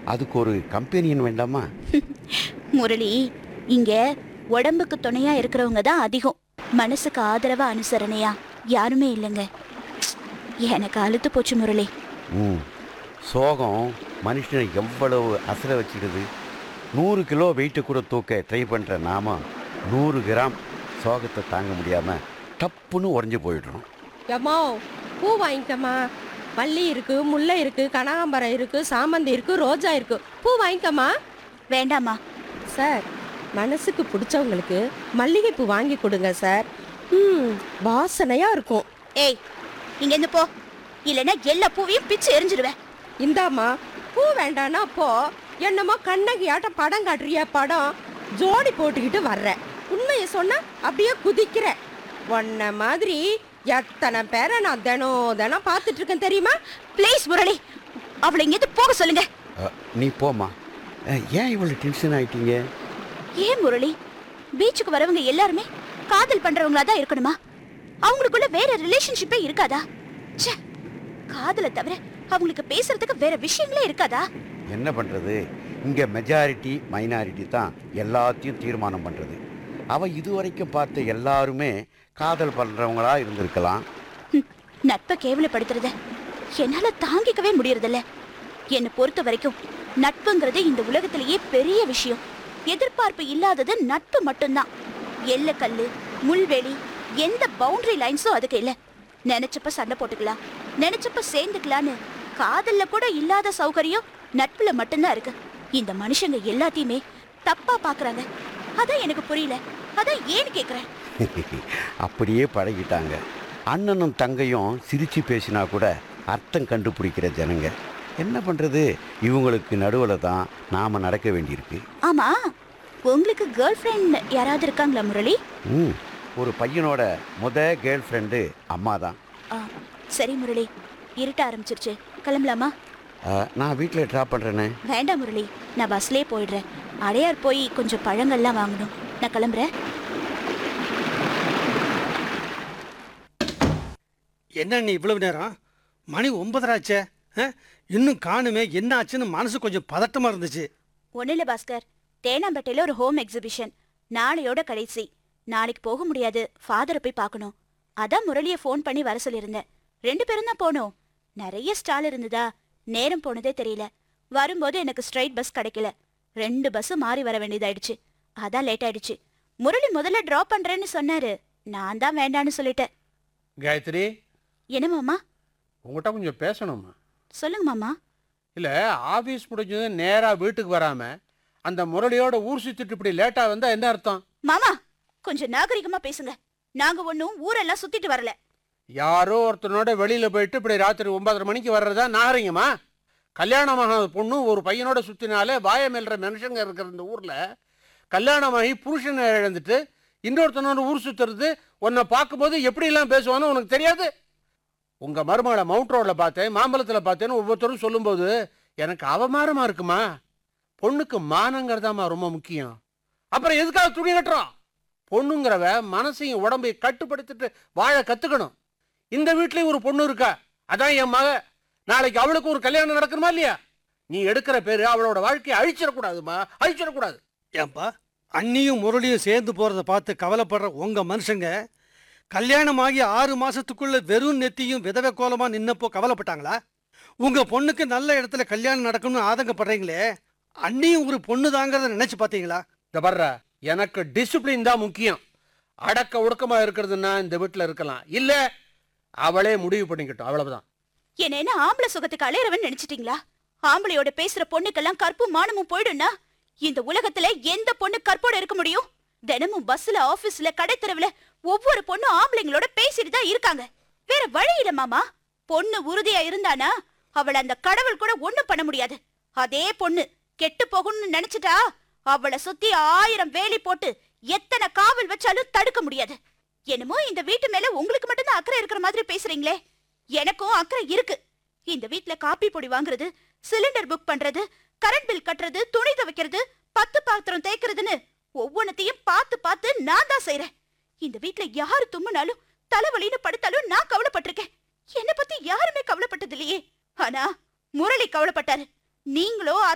அதுக்கு ஒரு கம்பெனியன் வேண்டாமா முரளி இங்க உடம்புக்கு துணையா இருக்கிறவங்க தான் அதிகம் மனசுக்கு ஆதரவா அனுசரணையா யாருமே இல்லைங்க எனக்கு அழுத்து போச்சு முரளி ம் சோகம் மனுஷனை எவ்வளவு அசர வச்சிடுது நூறு கிலோ வெயிட்டை கூட தூக்க ட்ரை பண்ணுற நாம நூறு கிராம் சோகத்தை தாங்க முடியாமல் டப்புன்னு உடஞ்சி போயிடுறோம் ஏம்மா பூ வாங்கிக்கம்மா மல்லி இருக்கு முல்லை இருக்கு கனகாம்பரம் இருக்கு சாமந்தி இருக்கு ரோஜா இருக்கு பூ வாங்கிக்கம்மா வேண்டாமா சார் மனசுக்கு பிடிச்சவங்களுக்கு மல்லிகைப்பூ வாங்கி கொடுங்க சார் ம் வாசனையா இருக்கும் ஏய் இங்க இருந்து போ இல்லைன்னா எல்லா பூவையும் பிச்சு எரிஞ்சிடுவேன் இந்தாம்மா பூ வேண்டானா போ என்னமோ கண்ணகியாட்டம் படம் காட்டுறிய படம் ஜோடி போட்டுக்கிட்டு வர்ற உண்மையை சொன்னா அப்படியே குதிக்கிற உன்ன மாதிரி எத்தனை பேரை நான் தினம் தினம் பார்த்துட்டு இருக்கேன் தெரியுமா ப்ளீஸ் முரளி அவளை இங்கேருந்து போக சொல்லுங்க அ, நீ போம்மா அ, ஏன் இவ்வளோ டென்ஷன் ஆயிட்டீங்க ஏன் முரளி பீச்சுக்கு வரவங்க எல்லாருமே காதல் பண்றவங்களா தான் இருக்கணுமா அவங்களுக்குள்ள வேற ரிலேஷன்ஷிப்பே இருக்காதா ச்சே காதலை தவிர அவங்களுக்கு பேசுறதுக்கு வேற விஷயங்களே இருக்காதா என்ன பண்ணுறது இங்கே மெஜாரிட்டி மைனாரிட்டி தான் எல்லாத்தையும் தீர்மானம் பண்ணுறது அவள் இதுவரைக்கும் பார்த்த எல்லாருமே காதல் பண்ணுறவங்களா இருந்திருக்கலாம் ஹம், நட்பை கேவலப்படுத்துறத என்னால தாங்கிக்கவே முடியறதில்ல என்னை பொறுத்த வரைக்கும் நட்புங்கிறது இந்த உலகத்திலேயே பெரிய விஷயம் எதிர்பார்ப்பு இல்லாதது நட்பு மட்டும்தான் எல்லக்கல்லு முள்வெளி எந்த பவுண்டரி லைன்ஸும் அதுக்கு இல்ல நினைச்சப்ப சண்டை போட்டுக்கலாம் நினைச்சப்ப சேர்ந்துக்கலான்னு காதல்ல கூட இல்லாத சௌகரியம் நட்புல மட்டும்தான் இருக்கு இந்த மனுஷங்க எல்லாத்தையுமே தப்பா பாக்குறாங்க அதான் எனக்கு புரியல அதான் ஏன்னு கேக்குறேன் அப்படியே பழகிட்டாங்க அண்ணனும் தங்கையும் சிரித்து பேசினா கூட அர்த்தம் கண்டுபிடிக்கிற ஜனங்க என்ன பண்ணுறது இவங்களுக்கு நடுவில் தான் நாம் நடக்க வேண்டியிருக்கு ஆமா உங்களுக்கு கேர்ள் ஃப்ரெண்ட் யாராவது இருக்காங்களா முரளி ம் ஒரு பையனோட முத கேர்ள் ஃப்ரெண்டு அம்மா தான் ஆ, சரி முரளி இருட்ட ஆரம்பிச்சிருச்சு கிளம்பலாமா நான் வீட்டில் ட்ராப் பண்ணுறேனே வேண்டாம் முரளி நான் பஸ்லயே போயிடுறேன் அடையார் போய் கொஞ்சம் பழங்கள்லாம் வாங்கணும் நான் கிளம்புறேன் என்ன நீ இவ்வளவு நேரம் மணி ஒன்பதராச்சே ஆ? இன்னும் காணுமே என்ன ஆச்சுன்னு மனசு கொஞ்சம் பதட்டமா இருந்துச்சு ஒன்றும் இல்லை பாஸ்கர் தேனாம்பேட்டையில் ஒரு ஹோம் எக்ஸிபிஷன் நாளையோட கடைசி நாளைக்கு போக முடியாது ஃபாதரை போய் பார்க்கணும் அதான் முரளியை ஃபோன் பண்ணி வர சொல்லியிருந்தேன் ரெண்டு பேரும் தான் போனோம் நிறைய ஸ்டால் இருந்ததா நேரம் போனதே தெரியல வரும்போது எனக்கு ஸ்ட்ரைட் பஸ் கிடைக்கல ரெண்டு பஸ் மாறி வர வேண்டியதாயிடுச்சு அதான் லேட் ஆயிடுச்சு முரளி முதல்ல டிராப் பண்றேன்னு சொன்னாரு நான் தான் வேண்டான்னு சொல்லிட்டேன் காயத்ரி என்ன மாமா உங்கள்கிட்ட கொஞ்சம் பேசணுமா சொல்லுங்க மாமா இல்லை ஆஃபீஸ் முடிஞ்சது நேராக வீட்டுக்கு வராமல் அந்த முரளியோட ஊர் சுற்றிட்டு இப்படி லேட்டாக வந்தால் என்ன அர்த்தம் மாமா கொஞ்சம் நாகரிகமா பேசுங்க நாங்க ஒன்னும் ஊரெல்லாம் சுத்திட்டு வரல யாரோ ஒருத்தனோட வெளியில் போயிட்டு இப்படி ராத்திரி ஒன்பதரை மணிக்கு வர்றதா நாகரிகமா கல்யாணமாகாத பொண்ணு ஒரு பையனோட சுற்றினாலே வாய மேல்ற மனுஷங்க இருக்கிற இந்த ஊரில் கல்யாணமாகி புருஷனை இழந்துட்டு இன்னொருத்தனோட ஊர் சுற்றுறது உன்னை பார்க்கும்போது எப்படிலாம் பேசுவான்னு உனக்கு தெரியாது உங்கள் மருமகளை மவுண்ட் ரோடில் பார்த்தேன் மாம்பழத்தில் பார்த்தேன்னு ஒவ்வொருத்தரும் சொல்லும்போது எனக்கு அவமானமாக இருக்குமா பொண்ணுக்கு மானங்கிறதாம்மா ரொம்ப முக்கியம் அப்புறம் எதுக்காக துணி கட்டுறோம் பொண்ணுங்கிறவ மனசையும் உடம்பையும் கட்டுப்படுத்திட்டு வாழ கற்றுக்கணும் இந்த வீட்லேயும் ஒரு பொண்ணு இருக்கா அதான் என் மக நாளைக்கு அவளுக்கு ஒரு கல்யாணம் நடக்கணுமா இல்லையா நீ எடுக்கிற பேரு அவளோட வாழ்க்கையை அழிச்சிடக்கூடாதுமா அழிச்சிடக்கூடாது ஏன்பா அண்ணியும் முரளியும் சேர்ந்து போறத பார்த்து கவலைப்படுற உங்க மனுஷங்க கல்யாணமாகி ஆறு மாசத்துக்குள்ள வெறும் நெத்தியும் விதவை கோலமா நின்னப்போ கவலைப்பட்டாங்களா உங்க பொண்ணுக்கு நல்ல இடத்துல கல்யாணம் நடக்கணும்னு ஆதங்கப்படுறீங்களே அண்ணியும் ஒரு பொண்ணு தாங்கிறத நினைச்சு பார்த்தீங்களா இந்த வர்ற எனக்கு டிசிப்ளின் தான் முக்கியம் அடக்க ஒடுக்கமா இருக்கிறதுன்னா இந்த வீட்டில் இருக்கலாம் இல்ல அவளே முடிவு பண்ணிக்கட்டும் அவ்வளவுதான் என்ன என்ன ஆம்பளை சுகத்துக்கு அலையறவன் நினைச்சிட்டீங்களா ஆம்பளையோட பேசுற பொண்ணுக்கெல்லாம் கற்பும் மானமும் போயிடும்னா இந்த உலகத்துல எந்த பொண்ணு கற்போட இருக்க முடியும் தினமும் பஸ்ல ஆபீஸ்ல கடைத்தெருவுல ஒவ்வொரு பொண்ணும் ஆம்பளைங்களோட பேசிட்டு தான் இருக்காங்க வேற வழி இல்ல மாமா பொண்ணு உறுதியா இருந்தானா அவளை அந்த கடவுள் கூட ஒண்ணும் பண்ண முடியாது அதே பொண்ணு கெட்டு போகணும்னு நினைச்சிட்டா அவளை சுத்தி ஆயிரம் வேலி போட்டு எத்தனை காவல் வச்சாலும் தடுக்க முடியாது என்னமோ இந்த வீட்டு மேல உங்களுக்கு மட்டும்தான் அக்கறை இருக்கிற மாதிரி பேசுறீங்களே எனக்கும் அக்கறை இருக்கு இந்த வீட்ல காப்பி பொடி வாங்குறது சிலிண்டர் புக் பண்றது கரண்ட் பில் கட்டுறது துணி துவைக்கிறது பத்து பாத்திரம் தேய்க்கிறதுன்னு ஒவ்வொன்னத்தையும் பார்த்து பார்த்து நான் தான் செய்றேன் இந்த வீட்ல யாரு தும்முனாலும் தலைவலின்னு படுத்தாலும் நான் கவலைப்பட்டிருக்கேன் என்ன பத்தி யாருமே கவலைப்பட்டது இல்லையே ஆனா முரளி கவலைப்பட்டாரு நீங்களோ